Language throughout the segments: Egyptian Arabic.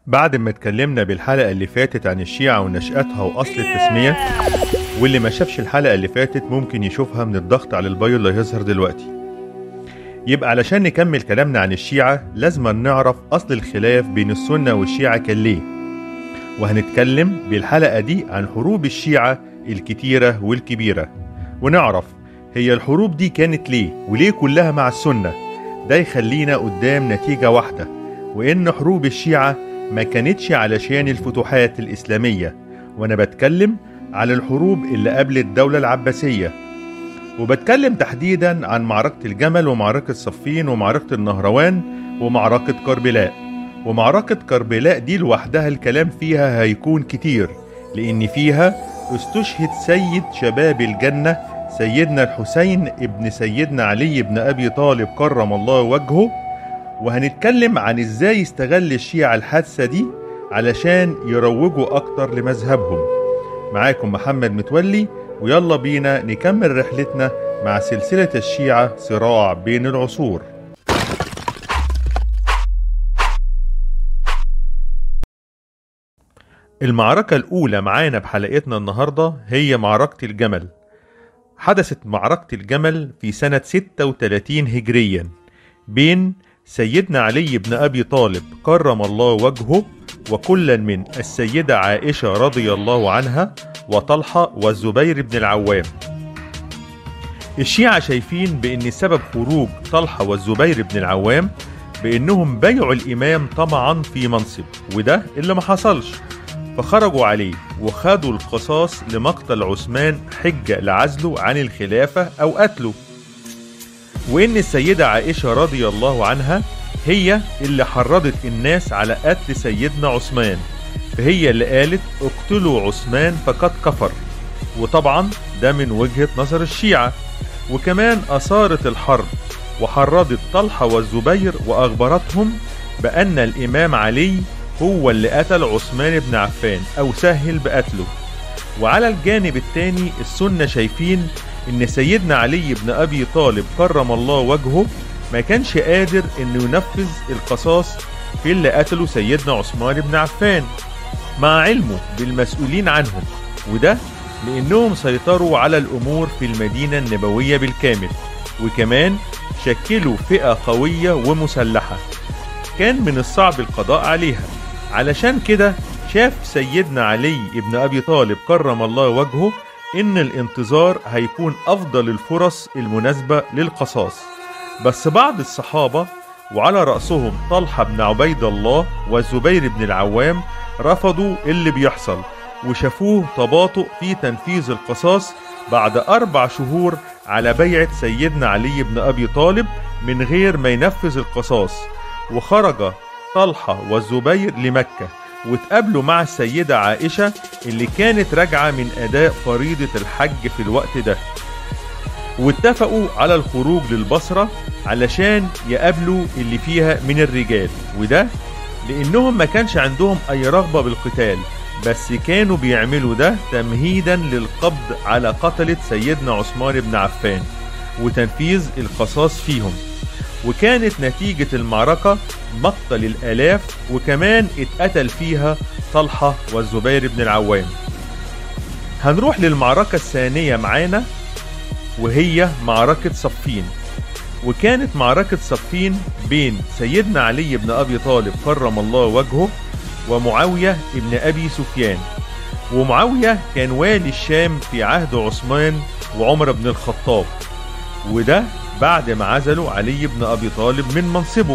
بعد ما اتكلمنا بالحلقة اللي فاتت عن الشيعة ونشأتها وأصل التسمية واللي ما شافش الحلقة اللي فاتت ممكن يشوفها من الضغط على البايو اللي هيظهر دلوقتي يبقى علشان نكمل كلامنا عن الشيعة لازم نعرف أصل الخلاف بين السنة والشيعة كان ليه وهنتكلم بالحلقة دي عن حروب الشيعة الكتيرة والكبيرة ونعرف هي الحروب دي كانت ليه وليه كلها مع السنة ده يخلينا قدام نتيجة واحدة وإن حروب الشيعة ما كانتش علشان الفتوحات الإسلامية وأنا بتكلم على الحروب اللي قبل الدولة العباسية وبتكلم تحديدا عن معركة الجمل ومعركة صفين ومعركة النهروان ومعركة كربلاء ومعركة كربلاء دي لوحدها الكلام فيها هيكون كتير لأن فيها استشهد سيد شباب الجنة سيدنا الحسين ابن سيدنا علي بن أبي طالب كرم الله وجهه وهنتكلم عن ازاي استغل الشيعة الحادثة دي علشان يروجوا أكتر لمذهبهم معاكم محمد متولي ويلا بينا نكمل رحلتنا مع سلسلة الشيعة صراع بين العصور المعركة الأولى معانا بحلقتنا النهاردة هي معركة الجمل حدثت معركة الجمل في سنة 36 هجريا بين سيدنا علي بن أبي طالب كرم الله وجهه وكلا من السيدة عائشة رضي الله عنها وطلحة والزبير بن العوام الشيعة شايفين بأن سبب خروج طلحة والزبير بن العوام بأنهم بيعوا الإمام طمعا في منصب وده اللي ما حصلش فخرجوا عليه وخدوا القصاص لمقتل عثمان حجة لعزله عن الخلافة أو قتله وإن السيدة عائشة رضي الله عنها هي اللي حرضت الناس على قتل سيدنا عثمان فهي اللي قالت اقتلوا عثمان فقد كفر وطبعا ده من وجهة نظر الشيعة وكمان أثارت الحرب وحرضت طلحة والزبير وأخبرتهم بأن الإمام علي هو اللي قتل عثمان بن عفان أو سهل بقتله وعلى الجانب الثاني السنة شايفين إن سيدنا علي بن أبي طالب كرم الله وجهه ما كانش قادر إنه ينفذ القصاص في اللي قتله سيدنا عثمان بن عفان مع علمه بالمسؤولين عنهم وده لأنهم سيطروا على الأمور في المدينة النبوية بالكامل وكمان شكلوا فئة قوية ومسلحة كان من الصعب القضاء عليها علشان كده شاف سيدنا علي بن أبي طالب كرم الله وجهه إن الانتظار هيكون أفضل الفرص المناسبة للقصاص بس بعض الصحابة وعلى رأسهم طلحة بن عبيد الله والزبير بن العوام رفضوا اللي بيحصل وشافوه تباطؤ في تنفيذ القصاص بعد أربع شهور على بيعة سيدنا علي بن أبي طالب من غير ما ينفذ القصاص وخرج طلحة والزبير لمكة واتقابلوا مع السيدة عائشة اللي كانت راجعة من أداء فريضة الحج في الوقت ده واتفقوا على الخروج للبصرة علشان يقابلوا اللي فيها من الرجال وده لأنهم ما كانش عندهم أي رغبة بالقتال بس كانوا بيعملوا ده تمهيدا للقبض على قتلة سيدنا عثمان بن عفان وتنفيذ القصاص فيهم وكانت نتيجة المعركة مقتل الآلاف وكمان اتقتل فيها طلحة والزبير بن العوام هنروح للمعركة الثانية معانا وهي معركة صفين وكانت معركة صفين بين سيدنا علي بن أبي طالب كرم الله وجهه ومعاوية بن أبي سفيان ومعاوية كان والي الشام في عهد عثمان وعمر بن الخطاب وده بعد ما عزلوا علي بن أبي طالب من منصبه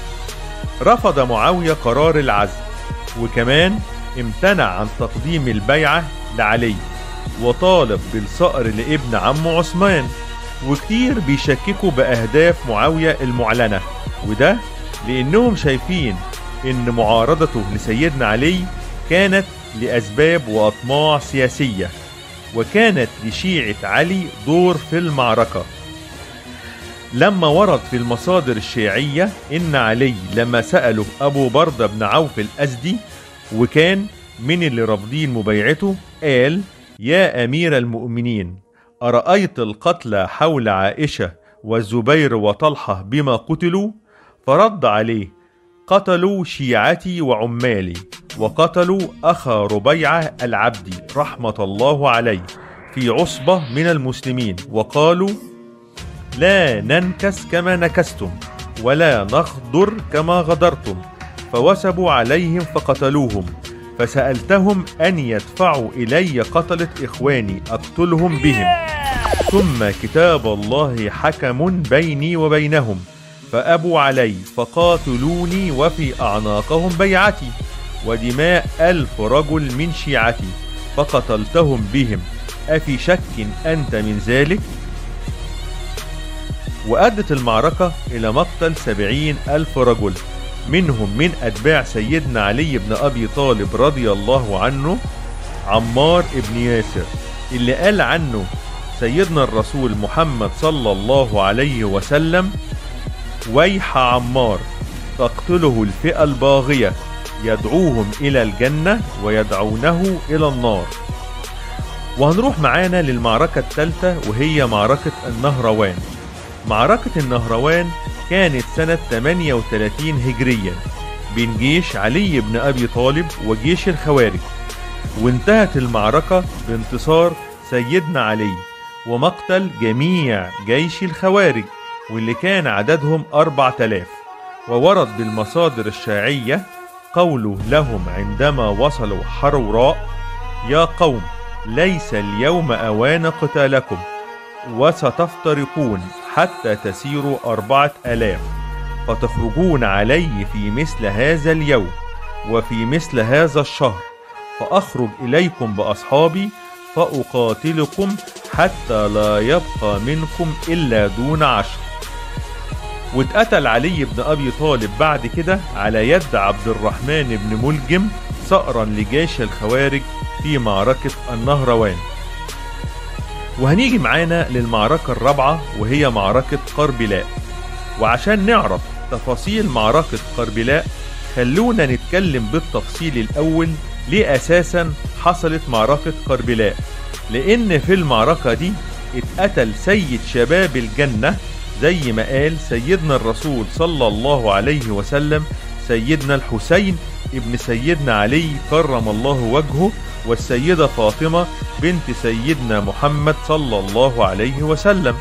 رفض معاوية قرار العزل وكمان امتنع عن تقديم البيعة لعلي وطالب بالصقر لابن عمه عثمان وكتير بيشككوا بأهداف معاوية المعلنة وده لأنهم شايفين إن معارضته لسيدنا علي كانت لأسباب وأطماع سياسية وكانت لشيعة علي دور في المعركة لما ورد في المصادر الشيعية إن علي لما سأله أبو بردة بن عوف الأزدي وكان من اللي رافضين مبايعته قال يا أمير المؤمنين أرأيت القتلى حول عائشة والزبير وطلحة بما قتلوا فرد عليه قتلوا شيعتي وعمالي وقتلوا أخا ربيعة العبدي رحمة الله عليه في عصبة من المسلمين وقالوا لا ننكس كما نكستم ولا نغدر كما غدرتم فوسبوا عليهم فقتلوهم فسألتهم أن يدفعوا إلي قتلة إخواني أقتلهم بهم ثم كتاب الله حكم بيني وبينهم فأبوا علي فقاتلوني وفي أعناقهم بيعتي ودماء ألف رجل من شيعتي فقتلتهم بهم أفي شك أنت من ذلك؟ وأدت المعركة إلى مقتل سبعين ألف رجل منهم من أتباع سيدنا علي بن أبي طالب رضي الله عنه عمار بن ياسر اللي قال عنه سيدنا الرسول محمد صلى الله عليه وسلم ويح عمار تقتله الفئة الباغية يدعوهم إلى الجنة ويدعونه إلى النار وهنروح معانا للمعركة الثالثة وهي معركة النهروان معركة النهروان كانت سنة 38 هجريا بين جيش علي بن أبي طالب وجيش الخوارج وانتهت المعركة بانتصار سيدنا علي ومقتل جميع جيش الخوارج واللي كان عددهم أربع تلاف وورد بالمصادر الشيعية قوله لهم عندما وصلوا حروراء يا قوم ليس اليوم أوان قتالكم وستفترقون حتى تسيروا أربعة ألاف فتخرجون علي في مثل هذا اليوم وفي مثل هذا الشهر فأخرج إليكم بأصحابي فأقاتلكم حتى لا يبقى منكم إلا دون عشر واتقتل علي بن أبي طالب بعد كده على يد عبد الرحمن بن ملجم ثأرا لجيش الخوارج في معركة النهروان وهنيجي معانا للمعركة الرابعة وهي معركة قربلاء وعشان نعرف تفاصيل معركة قربلاء خلونا نتكلم بالتفصيل الأول ليه أساسا حصلت معركة قربلاء لأن في المعركة دي اتقتل سيد شباب الجنة زي ما قال سيدنا الرسول صلى الله عليه وسلم سيدنا الحسين ابن سيدنا علي كرم الله وجهه والسيدة فاطمة بنت سيدنا محمد صلى الله عليه وسلم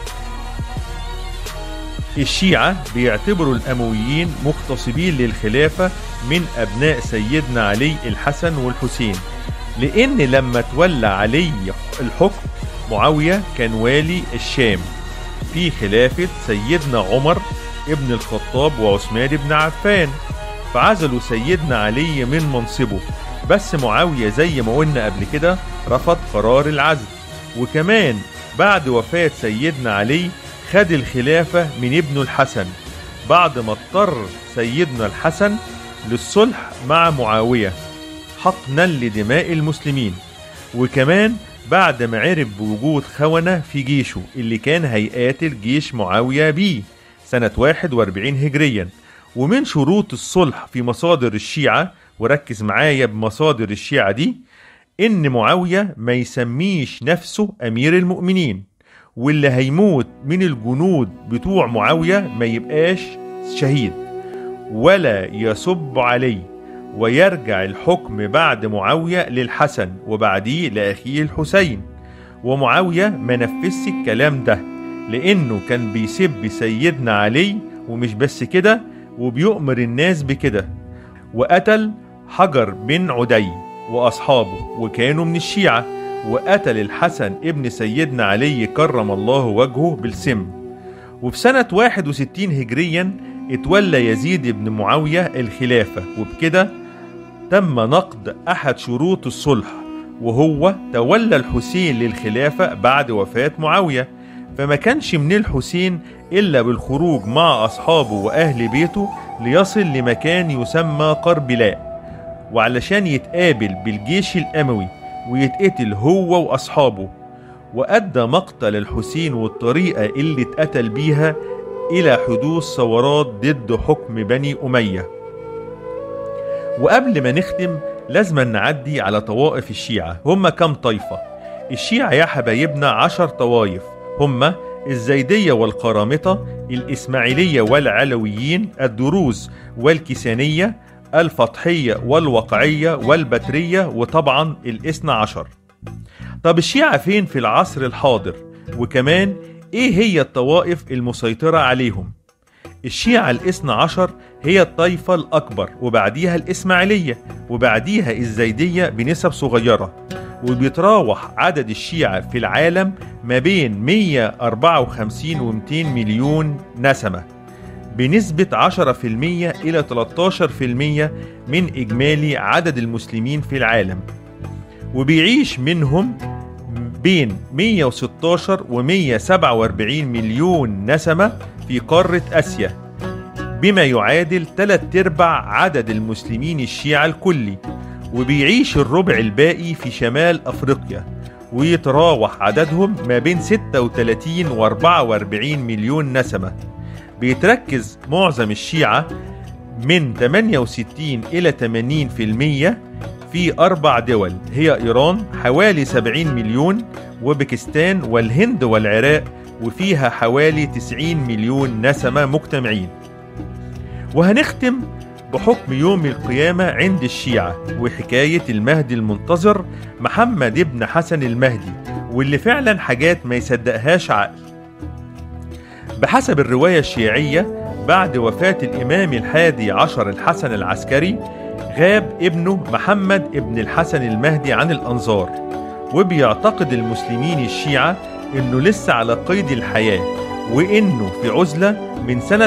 الشيعة بيعتبروا الأمويين مغتصبين للخلافة من أبناء سيدنا علي الحسن والحسين لأن لما تولى علي الحكم معاوية كان والي الشام في خلافة سيدنا عمر ابن الخطاب وعثمان بن عفان فعزلوا سيدنا علي من منصبه بس معاوية زي ما قلنا قبل كده رفض قرار العزل وكمان بعد وفاة سيدنا علي خد الخلافة من ابنه الحسن بعد ما اضطر سيدنا الحسن للصلح مع معاوية حقنا لدماء المسلمين وكمان بعد ما عرف بوجود خونة في جيشه اللي كان هيقاتل جيش معاوية بيه سنة 41 هجريا ومن شروط الصلح في مصادر الشيعة وركز معايا بمصادر الشيعة دي إن معاوية ما يسميش نفسه أمير المؤمنين واللي هيموت من الجنود بتوع معاوية ما يبقاش شهيد ولا يصب عليه ويرجع الحكم بعد معاوية للحسن وبعديه لأخيه الحسين ومعاوية ما نفذش الكلام ده لأنه كان بيسب سيدنا علي ومش بس كده وبيؤمر الناس بكده وقتل حجر بن عدي وأصحابه وكانوا من الشيعة وقتل الحسن ابن سيدنا علي كرم الله وجهه بالسم وفي سنة 61 هجريا اتولى يزيد بن معاوية الخلافة وبكده تم نقد أحد شروط الصلح وهو تولى الحسين للخلافة بعد وفاة معاوية فما كانش من الحسين إلا بالخروج مع أصحابه وأهل بيته ليصل لمكان يسمى قربلاء وعلشان يتقابل بالجيش الأموي ويتقتل هو وأصحابه وأدى مقتل الحسين والطريقة اللي اتقتل بيها إلى حدوث ثورات ضد حكم بني أمية وقبل ما نختم لازم نعدي على طوائف الشيعة هم كم طائفة الشيعة يا حبايبنا عشر طوائف هم الزيدية والقرامطة الإسماعيلية والعلويين الدروز والكيسانية الفطحية والوقعية والبترية وطبعا الاثنى عشر طب الشيعة فين في العصر الحاضر وكمان ايه هي الطوائف المسيطرة عليهم الشيعة الاثنى عشر هي الطائفة الأكبر وبعديها الإسماعيلية وبعديها الزيدية بنسب صغيرة وبيتراوح عدد الشيعة في العالم ما بين 154 و 200 مليون نسمة بنسبة 10% إلى 13% من إجمالي عدد المسلمين في العالم وبيعيش منهم بين 116 و 147 مليون نسمة في قارة آسيا بما يعادل ثلاث ارباع عدد المسلمين الشيعة الكلي وبيعيش الربع الباقي في شمال أفريقيا ويتراوح عددهم ما بين 36 و 44 مليون نسمة بيتركز معظم الشيعة من 68 إلى 80% في أربع دول هي إيران حوالي 70 مليون وباكستان والهند والعراق وفيها حوالي 90 مليون نسمة مجتمعين وهنختم بحكم يوم القيامة عند الشيعة وحكاية المهدي المنتظر محمد ابن حسن المهدي واللي فعلا حاجات ما يصدقهاش عقل بحسب الرواية الشيعية بعد وفاة الإمام الحادي عشر الحسن العسكري غاب ابنه محمد ابن الحسن المهدي عن الأنظار وبيعتقد المسلمين الشيعة إنه لسه على قيد الحياة وإنه في عزلة من سنة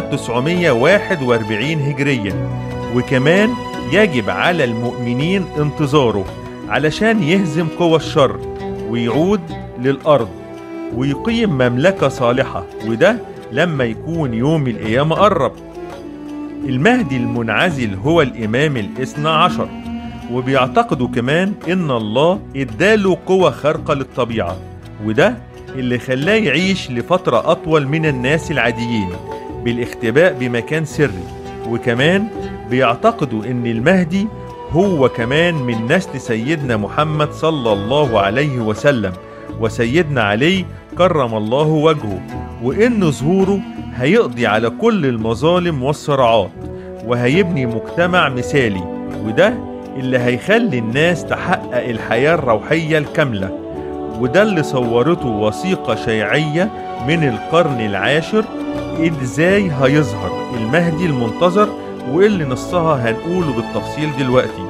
941 هجريا وكمان يجب على المؤمنين انتظاره علشان يهزم قوى الشر ويعود للأرض ويقيم مملكة صالحة وده لما يكون يوم القيامة قرب المهدي المنعزل هو الإمام الاثنى عشر وبيعتقدوا كمان إن الله إداله قوة خارقة للطبيعة وده اللي خلاه يعيش لفترة أطول من الناس العاديين بالاختباء بمكان سري وكمان بيعتقدوا إن المهدي هو كمان من نسل سيدنا محمد صلى الله عليه وسلم وسيدنا علي كرم الله وجهه وإن ظهوره هيقضي على كل المظالم والصراعات وهيبني مجتمع مثالي وده اللي هيخلي الناس تحقق الحياة الروحية الكاملة وده اللي صورته وثيقة شيعية من القرن العاشر ازاي هيظهر المهدي المنتظر واللي نصها هنقوله بالتفصيل دلوقتي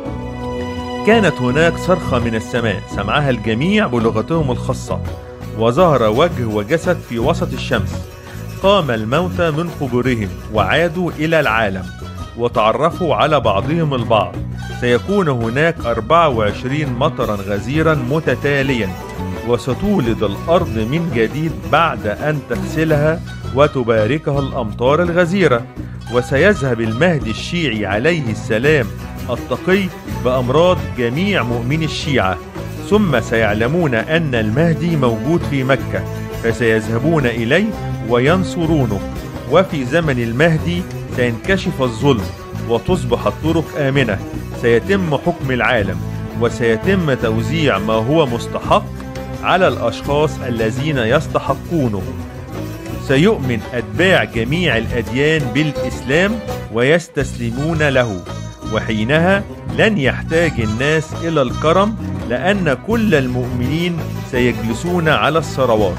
كانت هناك صرخة من السماء سمعها الجميع بلغتهم الخاصة وظهر وجه وجسد في وسط الشمس قام الموتى من قبورهم وعادوا إلى العالم وتعرفوا على بعضهم البعض سيكون هناك 24 مطرا غزيرا متتاليا وستولد الأرض من جديد بعد أن تغسلها وتباركها الأمطار الغزيرة وسيذهب المهدي الشيعي عليه السلام التقي بأمراض جميع مؤمني الشيعة ثم سيعلمون أن المهدي موجود في مكة فسيذهبون إليه وينصرونه وفي زمن المهدي سينكشف الظلم وتصبح الطرق آمنة سيتم حكم العالم وسيتم توزيع ما هو مستحق على الأشخاص الذين يستحقونه سيؤمن أتباع جميع الأديان بالإسلام ويستسلمون له وحينها لن يحتاج الناس إلى الكرم لأن كل المؤمنين سيجلسون على الثروات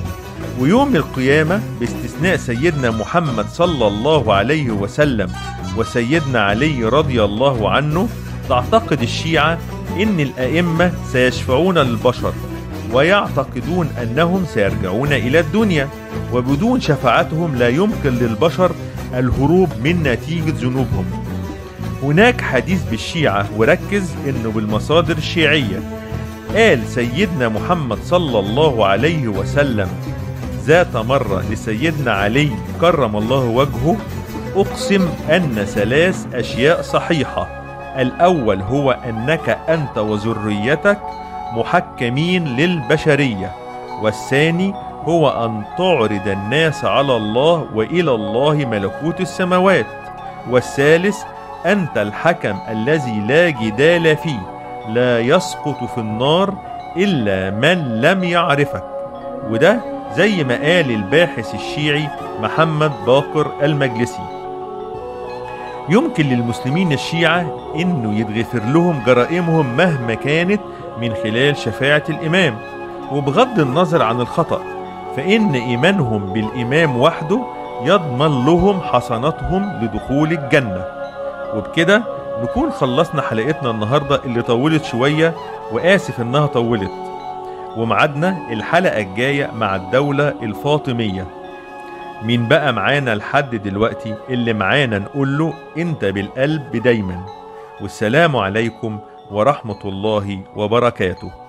ويوم القيامة باستثناء سيدنا محمد صلى الله عليه وسلم وسيدنا علي رضي الله عنه تعتقد الشيعة إن الأئمة سيشفعون للبشر ويعتقدون أنهم سيرجعون إلى الدنيا وبدون شفاعتهم لا يمكن للبشر الهروب من نتيجة ذنوبهم هناك حديث بالشيعة وركز انه بالمصادر الشيعية قال سيدنا محمد صلى الله عليه وسلم ذات مرة لسيدنا علي كرم الله وجهه أقسم أن ثلاث أشياء صحيحة الأول هو أنك أنت وذريتك محكمين للبشرية والثاني هو أن تعرض الناس على الله وإلى الله ملكوت السماوات والثالث أنت الحكم الذي لا جدال فيه لا يسقط في النار إلا من لم يعرفك وده زي ما قال الباحث الشيعي محمد باقر المجلسي يمكن للمسلمين الشيعة إنه يتغفر لهم جرائمهم مهما كانت من خلال شفاعة الإمام وبغض النظر عن الخطأ فإن إيمانهم بالإمام وحده يضمن لهم حسناتهم لدخول الجنة وبكده نكون خلصنا حلقتنا النهاردة اللي طولت شوية وآسف إنها طولت ومعادنا الحلقة الجاية مع الدولة الفاطمية مين بقى معانا لحد دلوقتي اللي معانا نقول له انت بالقلب دايما والسلام عليكم ورحمة الله وبركاته